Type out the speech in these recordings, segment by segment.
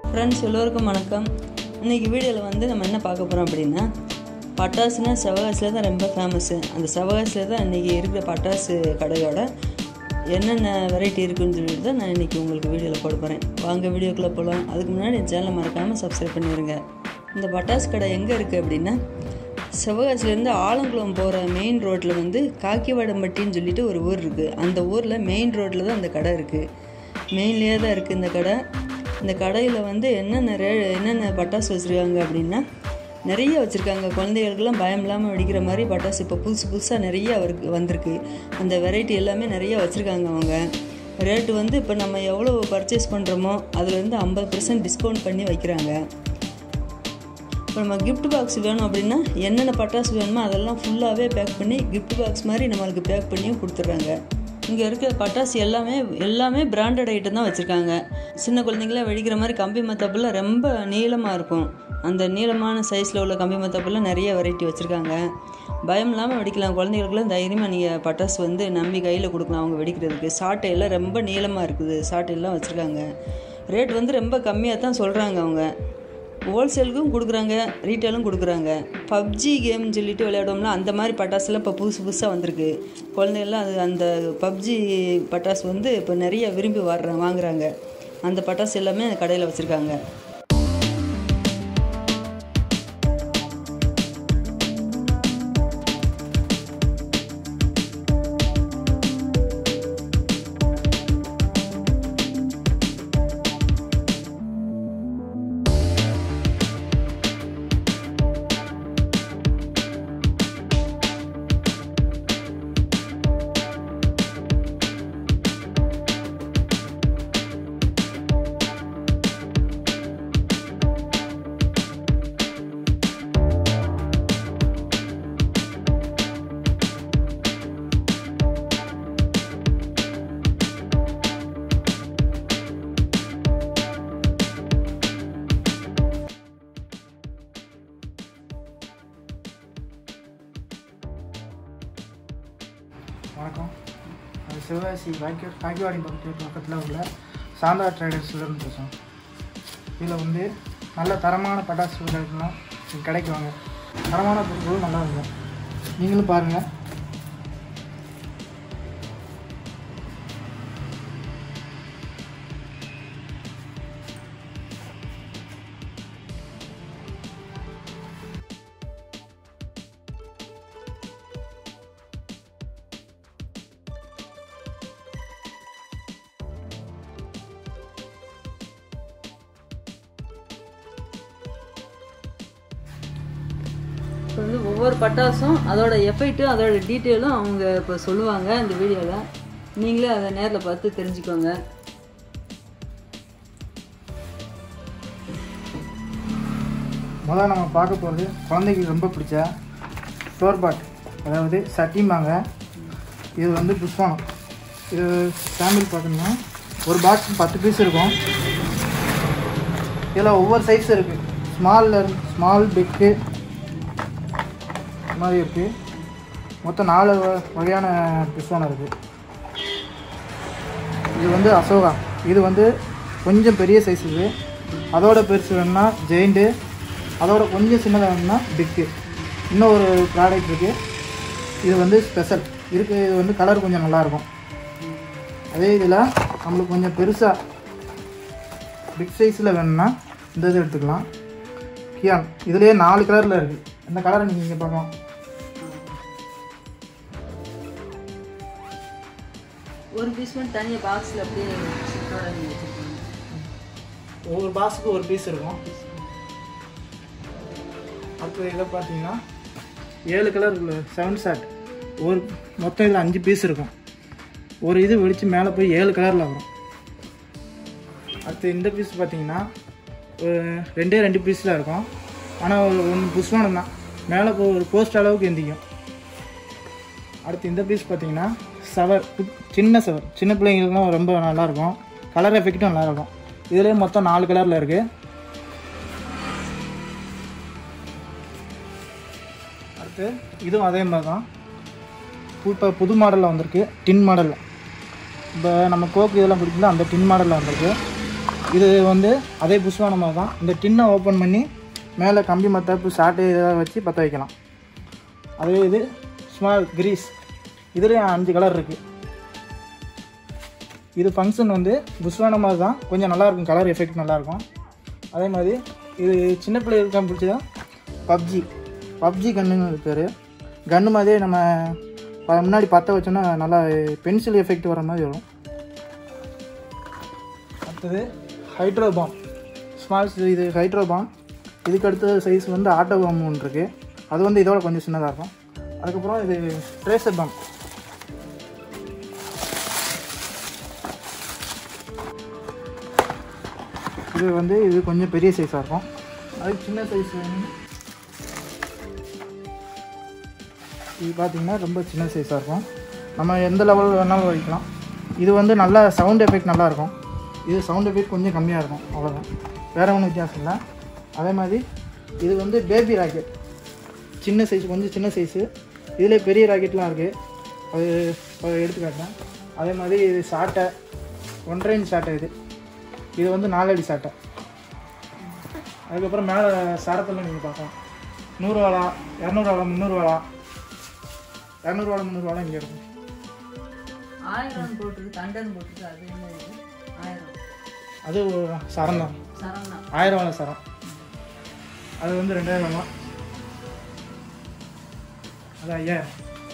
Friends எல்லோருக்கும் வணக்கம் இன்றைக்கி வீடியோவில் வந்து நம்ம என்ன பார்க்க போகிறோம் அப்படின்னா பட்டாசுனா சிவகாசியில் தான் ரொம்ப ஃபேமஸ்ஸு அந்த சிவகாசியில் தான் இன்றைக்கி இருக்கிற பட்டாசு கடையோட என்னென்ன வெரைட்டி இருக்குன்னு சொல்லிட்டு தான் நான் இன்றைக்கி உங்களுக்கு வீடியோவில் போட போகிறேன் வாங்க வீடியோக்குள்ளே போகலாம் அதுக்கு முன்னாடி என் சேனலை மறக்காமல் சப்ஸ்கிரைப் பண்ணிடுங்க இந்த பட்டாசு கடை எங்கே இருக்குது அப்படின்னா சிவகாசிலேருந்து ஆலங்குளம் போகிற மெயின் ரோட்டில் வந்து காக்கிவாடம்பட்டின்னு சொல்லிட்டு ஒரு ஊர் இருக்குது அந்த ஊரில் மெயின் ரோட்டில் தான் அந்த கடை இருக்குது மெயின்லேயே தான் இருக்குது இந்த கடை இந்த கடையில் வந்து என்னென்ன ரே என்னென்ன பட்டாசு வச்சுருக்காங்க அப்படின்னா நிறைய வச்சுருக்காங்க குழந்தைகளுக்கெல்லாம் பயம் இல்லாமல் வெடிக்கிற மாதிரி பட்டாசு இப்போ புதுசு புதுசாக நிறைய அவருக்கு வந்திருக்கு அந்த வெரைட்டி எல்லாமே நிறைய வச்சுருக்காங்க அவங்க ரேட்டு வந்து இப்போ நம்ம எவ்வளோ பர்ச்சேஸ் பண்ணுறோமோ அதுலேருந்து ஐம்பது பர்சன்ட் டிஸ்கவுண்ட் பண்ணி வைக்கிறாங்க இப்போ நம்ம gift பாக்ஸ் வேணும் அப்படின்னா என்னென்ன பட்டாசு வேணுமோ அதெல்லாம் ஃபுல்லாகவே பேக் பண்ணி gift பாக்ஸ் மாதிரி நம்மளுக்கு பேக் பண்ணியும் கொடுத்துட்றாங்க இங்கே இருக்கிற பட்டாசு எல்லாமே எல்லாமே பிராண்டட் ஐட்டம் தான் வச்சுருக்காங்க சின்ன குழந்தைங்களாம் வெடிக்கிற மாதிரி கம்பி மத்தாப்புலாம் ரொம்ப நீளமாக இருக்கும் அந்த நீளமான சைஸில் உள்ள கம்பி மத்தாப்புலாம் நிறைய வெரைட்டி வச்சுருக்காங்க பயம் இல்லாமல் வெடிக்கலாம் குழந்தைகளுக்குலாம் தைரியமாக நீங்கள் பட்டாசு வந்து நம்பி கையில் கொடுக்கலாம் அவங்க வெடிக்கிறதுக்கு சாட்டையெல்லாம் ரொம்ப நீளமாக இருக்குது சாட்டையெல்லாம் வச்சுருக்காங்க ரேட் வந்து ரொம்ப கம்மியாக தான் சொல்கிறாங்க அவங்க ஹோல்சேலுக்கும் கொடுக்குறாங்க ரீட்டெயிலும் கொடுக்குறாங்க பப்ஜி கேம்னு சொல்லிட்டு விளையாடுவோம்ல அந்த மாதிரி பட்டாசுலாம் இப்போ புதுசு புதுசாக வந்திருக்கு குழந்தைகள்லாம் அது அந்த பப்ஜி பட்டாசு வந்து இப்போ நிறைய விரும்பி வர்றாங்க வாங்குறாங்க அந்த பட்டாசு எல்லாமே கடையில் வச்சுருக்காங்க வணக்கம் அது சிவகாசி வாக்கி வாக்கிவாடி பக்கத்து பக்கத்தில் உள்ள சாந்தா ட்ரேடர்ஸ்லேருந்து பேசுகிறோம் இதில் வந்து நல்ல தரமான பட்டாசு கிடைக்கணும் இங்க கடைக்கு வாங்க தரமான பொருட்களும் நல்லா இருக்கும் நீங்களும் பாருங்கள் இப்போ வந்து ஒவ்வொரு பட்டாசும் அதோட எஃபெக்ட்டும் அதோட டீட்டெயிலும் அவங்க இப்போ சொல்லுவாங்க இந்த வீடியோவில் நீங்களே அதை நேரில் பார்த்து தெரிஞ்சுக்கோங்க முதல்ல நம்ம பார்க்க போகிறது குழந்தைக்கு ரொம்ப பிடிச்ச ஸ்டோர் பாட் அதாவது சட்டிம்பாங்க இது வந்து புஷ்வானம் இது சாம்பிள் பார்த்தோம்னா ஒரு பாக்ஸ் பத்து பீஸ் இருக்கும் இதில் ஒவ்வொரு சைஸ் இருக்குது ஸ்மாலில் ஸ்மால் பிக்கு மாதிரி இருக்குது மொத்தம் நாலு வ- வகையான புஷ்வானம் இருக்குது இது வந்து அசோகா இது வந்து கொஞ்சம் பெரிய சைஸ் இது அதோட பெருசு வேணும்னா ஜெயிண்ட்டு அதோட கொஞ்சம் சின்னதாக வேணும்னா பிக்கு இன்னும் ஒரு ப்ராடக்ட் இருக்குது இது வந்து ஸ்பெஷல் இருக்கு இது வந்து கலர் கொஞ்சம் நல்லாயிருக்கும் அதே இதில் நம்மளுக்கு கொஞ்சம் பெருசாக பிக் சைஸில் வேணும்னா இந்த இது எடுத்துக்கலாம் கியான் இதுலேயே நாலு கலரில் இருக்குது இந்த கலரை நீங்கள் இங்கே பார்க்கலாம் ஒரு பீஸ் மட்டும் தனியாக பாக்ஸில் அப்படியே செட்டோட நீங்கள் வச்சுருக்கீங்க ஒவ்வொரு பாக்ஸுக்கு ஒரு பீஸ் இருக்கும் அடுத்தது இதில் பார்த்தீங்கன்னா ஏழு கலர் உள்ள செவன் ஷாட் ஒரு மொத்தம் இதில் அஞ்சு பீஸ் இருக்கும் ஒரு இது வெடித்து மேலே போய் ஏழு கலரில் வரும் அடுத்து இந்த பீஸ் பார்த்தீங்கன்னா ஒரு ரெண்டே ரெண்டு பீஸில் இருக்கும் ஆனால் ஒரு ஒன்று புஷ்வானம் தான் மேலே போ ஒரு போஸ்ட் அளவுக்கு எந்திக்கும் அடுத்து இந்த பீஸ் பார்த்தீங்கன்னா சவர் குட்- சின்ன சவர் சின்ன பிள்ளைங்களுக்குலாம் ரொம்ப நல்லாயிருக்கும் கலர் எஃபெக்ட்டும் நல்லாயிருக்கும் இதுலேயே மொத்தம் நாலு கலரில் இருக்குது அடுத்து இதுவும் அதே மாதிரி தான் இப்போ புது மாடலில் வந்திருக்கு டின் மாடலில் இப்போ நம்ம கோக்கு இதெல்லாம் பிடிக்கல அந்த டின் மாடலில் வந்திருக்கு இது வந்து அதே புஷ்வான மாதிரி தான் இந்த டின்னை ஓப்பன் பண்ணி மேலே கம்பி மத்தாப்பு சாட்டை ஏதாவது வச்சு பற்ற வைக்கலாம் அதே இது ஸ்மால் கிரீஸ் இதுலேயும் அஞ்சு கலர் இருக்குது இது ஃபங்க்ஷன் வந்து புஷ்வான மாதிரி தான் கொஞ்சம் நல்லாயிருக்கும் கலர் எஃபெக்ட் நல்லாயிருக்கும் அதே மாதிரி இது சின்ன பிள்ளைகளுக்கு பிடிச்சதான் பப்ஜி பப்ஜி கன்னுன்னு பேர் கன்று மாதிரியே நம்ம ப- முன்னாடி பற்ற வச்சோன்னா நல்லா பென்சில் எஃபெக்ட் வர மாதிரி வரும் அடுத்தது ஹைட்ரோ பாம் ஸ்மால் இது ஹைட்ரோ பாம் இதுக்கு அடுத்த சைஸ் வந்து ஆட்டோ பாம் ஒன்று இருக்குது அது வந்து இதோட கொஞ்சம் சின்னதாக இருக்கும் அதுக்கப்புறம் இது ட்ரேசர் பாம் இது வந்து இது கொஞ்சம் பெரிய சைஸாக இருக்கும் அது சின்ன சைஸ் இது பார்த்தீங்கன்னா ரொம்ப சின்ன சைஸாக இருக்கும் நம்ம எந்த லெவல் வேணாலும் வைக்கலாம் இது வந்து நல்ல சவுண்ட் எஃபெக்ட் நல்லா இருக்கும் இது சவுண்ட் எஃபெக்ட் கொஞ்சம் கம்மியாக இருக்கும் அவ்வளோதான் வேறு ஒன்றும் வித்தியாசம் இல்லை அதே மாதிரி இது வந்து பேபி ராக்கெட் சின்ன சைஸ் கொஞ்சம் சின்ன சைஸு இதில் பெரிய ராக்கெட்லாம் இருக்குது அது அது எடுத்துக்காட்டேன் அதே மாதிரி இது சாட்டை ஒன்றரை இன்ச் சாட்டை இது இது வந்து நாலடி சாட்டை அதுக்கப்புறம் மேலே சரத்தில் நீங்கள் பார்க்கலாம் நூறு வாழா இரநூறு வாழா முந்நூறு வாழா இரநூறு வாழா முந்நூறு வாழா இங்கே இருக்கும் ஆயிரம் போட்டுருக்கு தண்டன் போட்டுருக்கு அது என்ன இது ஆயிரம் அது ஒரு சரம் தான் சரவணா ஆயிரம் வாழை சரம் அது வந்து ரெண்டாயிரம் வாழா அது ஐயாயிரம்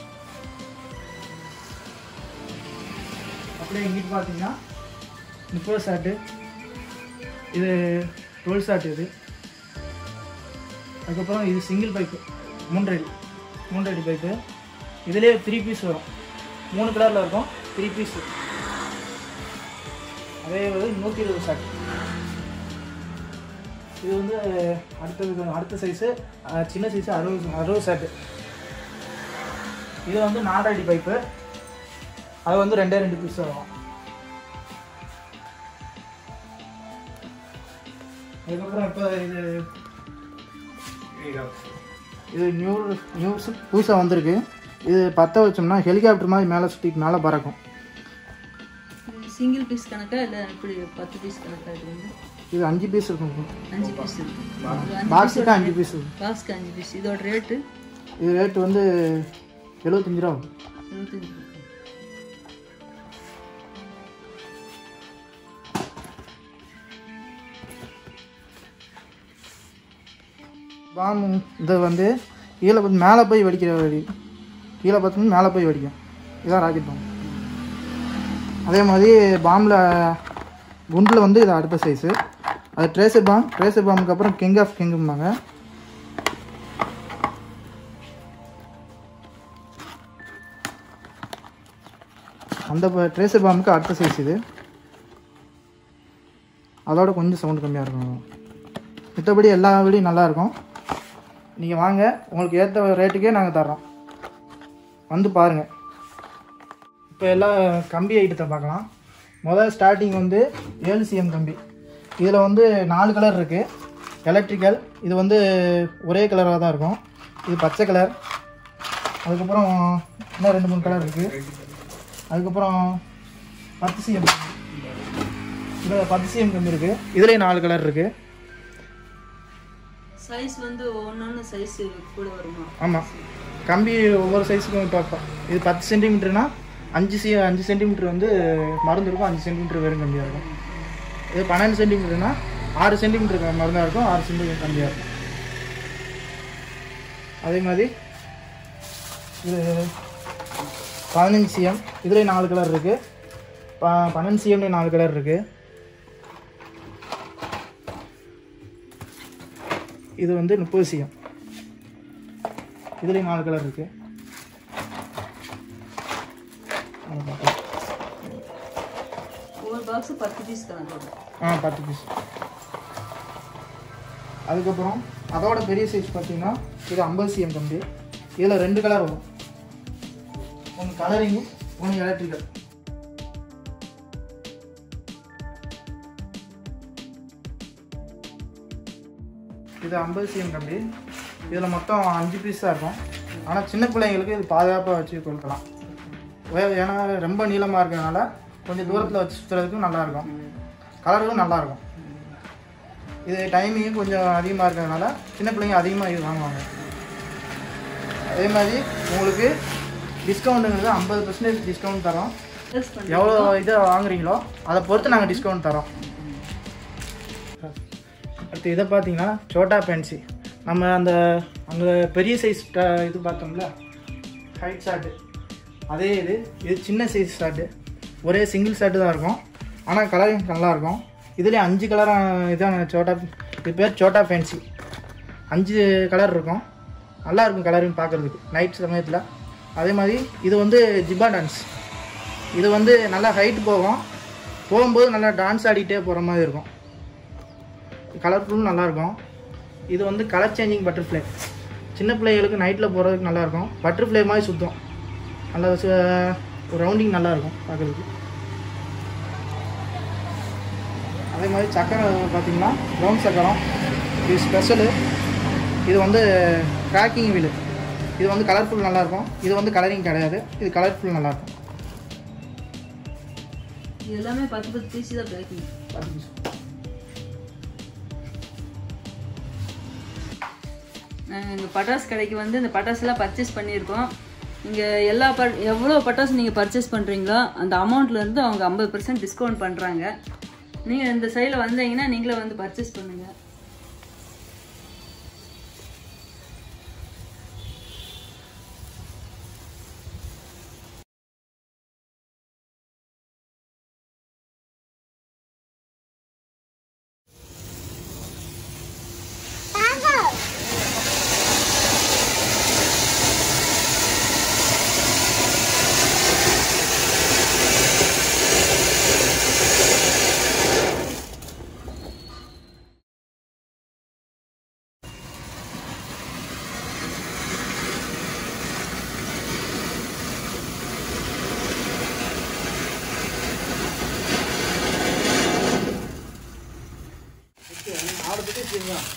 அப்படியே இங்கிட்டு பார்த்தீங்கன்னா முப்பது சாட்டு இது டுவெல் சாட் இது அதுக்கப்புறம் இது சிங்கிள் பைப்பு மூன்றடி மூன்றடி பைப்பு இதுலேயே த்ரீ பீஸ் வரும் மூணு கலரில் இருக்கும் த்ரீ பீஸ் அதே வந்து நூற்றி இருபது சாட் இது வந்து அடுத்தது அடுத்த சைஸு சின்ன சைஸு அறுபது அறுபது சாட்டு இது வந்து நாலடி பைப்பு அது வந்து ரெண்டே ரெண்டு பீஸ் வரும் அதுக்கப்புறம் இப்போ இது இது நியூ நியூஸ் புதுசாக வந்திருக்கு இது பற்ற வச்சோம்னா ஹெலிகாப்டர் மாதிரி மேலே சுற்றிட்டு மேலே பறக்கும் சிங்கிள் பீஸ் கணக்கா இல்லை இப்படி பத்து பீஸ் கணக்கா இது வந்து இது அஞ்சு பீஸ் இருக்கும் அஞ்சு பீஸ் இருக்கு பாக்ஸுக்கு அஞ்சு பீஸ் இருக்கும் பாக்ஸ்க்கு அஞ்சு பீஸ் இதோட ரேட்டு இது ரேட்டு வந்து எழுபத்தஞ்சு ரூபா ஆகும் இருபத்தஞ்சு ரூபாய். பாம்பு இது வந்து கீழே பார்த்து மேலே போய் வெடிக்கிற வெடி கீழே பார்த்தோம்னா மேலே போய் வெடிக்கும் இதான் ராக்கெட் பாம்பு அதே மாதிரி பாம்பில் குண்டில் வந்து இது அடுத்த சைஸு அது ட்ரேசர் பாம் ட்ரேசர் பாம்புக்கு அப்புறம் கிங் ஆஃப் கிங்கும்பாங்க அந்த ட்ரேசர் பாம்புக்கு அடுத்த சைஸ் இது அதோட கொஞ்சம் சவுண்ட் கம்மியாக இருக்கும் மற்றபடி எல்லா வீடியும் நல்லாயிருக்கும் நீங்கள் வாங்க உங்களுக்கு ஏற்ற ரேட்டுக்கே நாங்கள் தர்றோம் வந்து பாருங்கள் இப்போ எல்லாம் கம்பி ஐட்டத்தை பார்க்கலாம் முதல் ஸ்டார்டிங் வந்து ஏழு சிஎம் கம்பி இதில் வந்து நாலு கலர் இருக்குது எலக்ட்ரிக்கல் இது வந்து ஒரே கலராக தான் இருக்கும் இது பச்சை கலர் அதுக்கப்புறம் இன்னும் ரெண்டு மூணு கலர் இருக்குது அதுக்கப்புறம் பத்து சிஎம் இதில் பத்து சிஎம் கம்பி இருக்குது இதுலேயும் நாலு கலர் இருக்குது சைஸ் வந்து ஒவ்வொன்று சைஸ் கூட வருமா ஆமாம் கம்பி ஒவ்வொரு சைஸுக்கும் இப்போ இது பத்து சென்டிமீட்டர்னா அஞ்சு சி அஞ்சு சென்டிமீட்டர் வந்து மருந்து இருக்கும் அஞ்சு சென்டிமீட்டர் வெறும் கம்பியாக இருக்கும் இது பன்னெண்டு சென்டிமீட்டர்னா ஆறு சென்டிமீட்டர் மருந்தாக இருக்கும் ஆறு சென்டிமீட்டர் கம்பியாக இருக்கும் அதே மாதிரி இது பதினஞ்சு சிஎம் இதுலேயும் நாலு கலர் இருக்குது ப பன்னெண்டு சிஎம்லேயும் நாலு கலர் இருக்குது இது வந்து முப்பது சிஎம் இதுலேயும் நாலு கலர் இருக்குது ஒவ்வொரு பாக்ஸு பத்து பீஸ் கணக்கு வரும் ஆ பத்து பீஸ் அதுக்கப்புறம் அதோட பெரிய சைஸ் பார்த்தீங்கன்னா இது ஐம்பது சிஎம் கம்பி இதில் ரெண்டு கலர் வரும் ஒன்று கலரிங்கு ஒன்று எலக்ட்ரிக்கல் இது ஐம்பது சிஎம் கம்பி இதில் மொத்தம் அஞ்சு பீஸ் தான் இருக்கும் ஆனால் சின்ன பிள்ளைங்களுக்கு இது பாதுகாப்பாக வச்சு கொடுக்கலாம் வே- ஏன்னா ரொம்ப நீளமாக இருக்கிறதுனால கொஞ்சம் தூரத்தில் வச்சு சுற்றுறதுக்கும் நல்லாயிருக்கும் கலரும் நல்லாயிருக்கும் இது டைமிங்கும் கொஞ்சம் அதிகமாக இருக்கிறதுனால சின்ன பிள்ளைங்க அதிகமாக இது வாங்குவாங்க அதே மாதிரி உங்களுக்கு டிஸ்கவுண்ட்டுங்கிறது ஐம்பது பர்சன்டேஜ் டிஸ்கவுண்ட் தரோம் ப்ளஸ் பண்ணி எவ்வளோ இதை வாங்குறீங்களோ அதை பொறுத்து நாங்கள் டிஸ்கவுண்ட் தரோம் அடுத்து இதை பார்த்தீங்கன்னா சோட்டா பென்சி நம்ம அந்த அங்கே பெரிய சைஸ் இது பார்த்தோம்ல ஹைட் ஷார்ட்டு அதே இது இது சின்ன சைஸ் ஷார்ட்டு ஒரே சிங்கிள் ஷார்ட்டு தான் இருக்கும் ஆனால் கலரிங் நல்லா இருக்கும் இதுலேயே அஞ்சு கலராக இதான் சோட்டா இது பேர் சோட்டா ஃபேன்சி அஞ்சு கலர் இருக்கும் நல்லா இருக்கும் கலரிங் பார்க்குறதுக்கு நைட் சமயத்தில் அதே மாதிரி இது வந்து ஜிப்பா டான்ஸ் இது வந்து நல்லா ஹைட் போகும் போகும்போது நல்லா டான்ஸ் ஆடிட்டே போகிற மாதிரி இருக்கும் கலர்ஃபுல்லும் நல்லாயிருக்கும் இது வந்து கலர் சேஞ்சிங் பட்டர்ஃப்ளை சின்ன பிள்ளைகளுக்கு நைட்டில் போகிறதுக்கு நல்லாயிருக்கும் பட்டர்ஃப்ளை மாதிரி சுத்தம் நல்லா சு- ஒரு ரவுண்டிங் நல்லாயிருக்கும் பார்க்குறதுக்கு அதே மாதிரி சக்கரம் பார்த்தீங்கன்னா ப்ரௌன் சக்கரம் இது ஸ்பெஷலு இது வந்து ட்ராக்கிங் வீலு இது வந்து கலர்ஃபுல் நல்லாயிருக்கும் இது வந்து கலரிங் கிடையாது இது கலர்ஃபுல் நல்லாயிருக்கும் இது எல்லாமே பத்து பத்து பீஸ் தான் பேக்கிங் நாங்கள் எங்கள் பட்டாசு கடைக்கு வந்து இந்த பட்டாசுலாம் பர்ச்சேஸ் பண்ணியிருக்கோம் இங்கே எல்லா ப எவ்வளோ பட்டாசு நீங்கள் பர்ச்சேஸ் பண்ணுறீங்களோ அந்த அமௌண்ட்லேருந்து அவங்க ஐம்பது பர்சன்ட் டிஸ்கவுண்ட் பண்ணுறாங்க நீங்கள் இந்த சைடில் வந்தீங்கன்னா நீங்களே வந்து பர்ச்சேஸ் பண்ணுங்கள் ஆறு பற்றி வச்சுருக்கோம்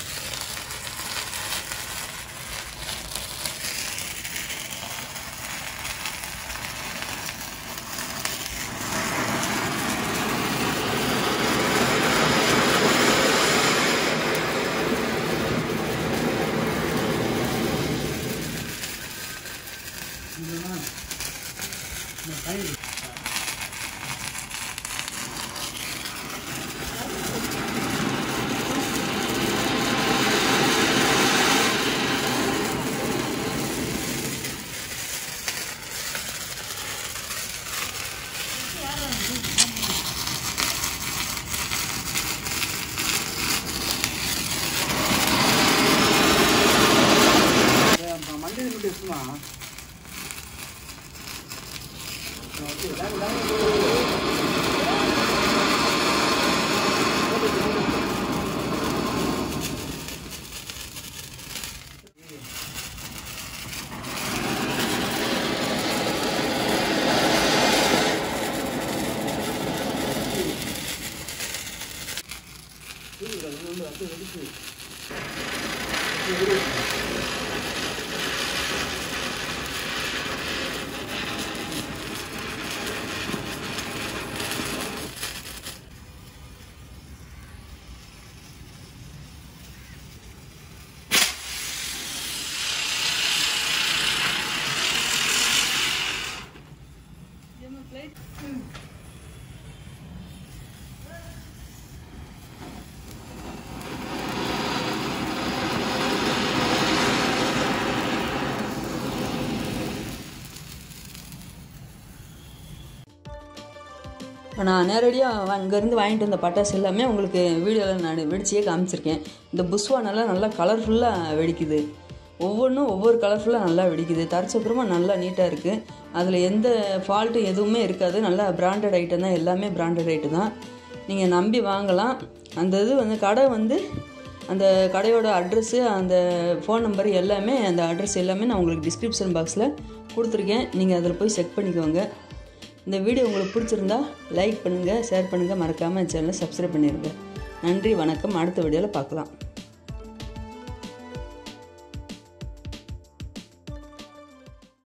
மஞ்சள் மட்டும் இருக்குமா இப்போ நான் நேரடியாக அங்கேருந்து வாங்கிட்டு வந்த பட்டாசு எல்லாமே உங்களுக்கு வீடியோவில் நான் வெடிச்சியே காமிச்சிருக்கேன் இந்த புஷ்வானெல்லாம் நல்லா கலர்ஃபுல்லாக வெடிக்குது ஒவ்வொன்றும் ஒவ்வொரு கலர்ஃபுல்லாக நல்லா வெடிக்குது தரச்சப்புறமா நல்லா நீட்டாக இருக்குது அதில் எந்த ஃபால்ட்டு எதுவுமே இருக்காது நல்லா பிராண்டட் ஐட்டம் தான் எல்லாமே பிராண்டட் ஐட்டம் தான் நீங்கள் நம்பி வாங்கலாம் அந்த இது வந்து கடை வந்து அந்த கடையோட அட்ரஸ்ஸு அந்த ஃபோன் நம்பர் எல்லாமே அந்த அட்ரஸ் எல்லாமே நான் உங்களுக்கு டிஸ்கிரிப்ஷன் பாக்ஸில் கொடுத்துருக்கேன் நீங்கள் அதில் போய் செக் பண்ணிக்கோங்க இந்த வீடியோ உங்களுக்கு பிடிச்சிருந்தா லைக் பண்ணுங்கள் ஷேர் பண்ணுங்கள் மறக்காமல் சேனலை சப்ஸ்கிரைப் பண்ணிடுங்க நன்றி வணக்கம் அடுத்த வீடியோவில் பார்க்கலாம்